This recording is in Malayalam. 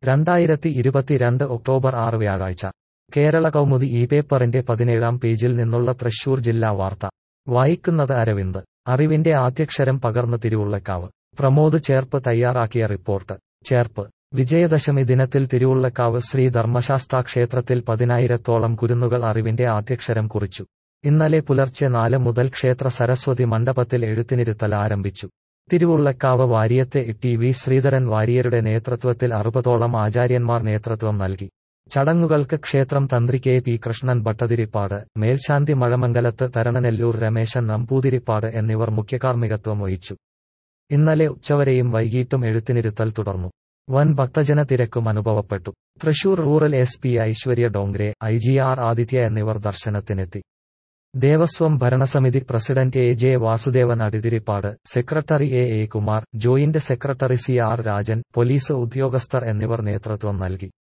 രണ്ടായിരത്തി ഇരുപത്തിരണ്ട് ഒക്ടോബർ ആറ് വ്യാഴാഴ്ച കേരള കൗമുദി ഈ പേപ്പറിന്റെ പതിനേഴാം പേജിൽ നിന്നുള്ള തൃശൂർ ജില്ലാ വാർത്ത വായിക്കുന്നത് അരവിന്ദ് അറിവിന്റെ ആദ്യക്ഷരം പകർന്ന് തിരുവുള്ളക്കാവ് പ്രമോദ് ചേർപ്പ് തയ്യാറാക്കിയ റിപ്പോർട്ട് ചേർപ്പ് വിജയദശമി ദിനത്തിൽ തിരുവുള്ളക്കാവ് ശ്രീ ധർമ്മശാസ്താ ക്ഷേത്രത്തിൽ പതിനായിരത്തോളം കുരുന്നുകൾ അറിവിന്റെ ആദ്യക്ഷരം കുറിച്ചു ഇന്നലെ പുലർച്ചെ നാല് മുതൽ ക്ഷേത്ര സരസ്വതി മണ്ഡപത്തിൽ എഴുത്തിനിരുത്തൽ ആരംഭിച്ചു തിരുവുള്ളക്കാവ് വാര്യത്തെ ടി വി ശ്രീധരൻ വാര്യരുടെ നേതൃത്വത്തിൽ അറുപതോളം ആചാര്യന്മാർ നേതൃത്വം നൽകി ചടങ്ങുകൾക്ക് ക്ഷേത്രം തന്ത്രി കെ പി കൃഷ്ണൻ ഭട്ടതിരിപ്പാട് മേൽശാന്തി മഴമംഗലത്ത് തരണനെല്ലൂർ രമേശൻ നമ്പൂതിരിപ്പാട് എന്നിവർ മുഖ്യകാർമ്മികത്വം വഹിച്ചു ഇന്നലെ ഉച്ചവരെയും വൈകിട്ടും എഴുത്തിനിരുത്തൽ തുടർന്നു വൻ ഭക്തജന തിരക്കും അനുഭവപ്പെട്ടു Thrissur rural S P Aishwarya Dongre I G R Aditya എന്നിവർ ദർശനത്തിനെത്തി ദേവസ്വം ഭരണസമിതി president A J Vasudevan Adithirippad secretary A A Kumar joint secretary C R Rajan police ഉദ്യോഗസ്ഥർ എന്നിവർ നേതൃത്വം നൽകി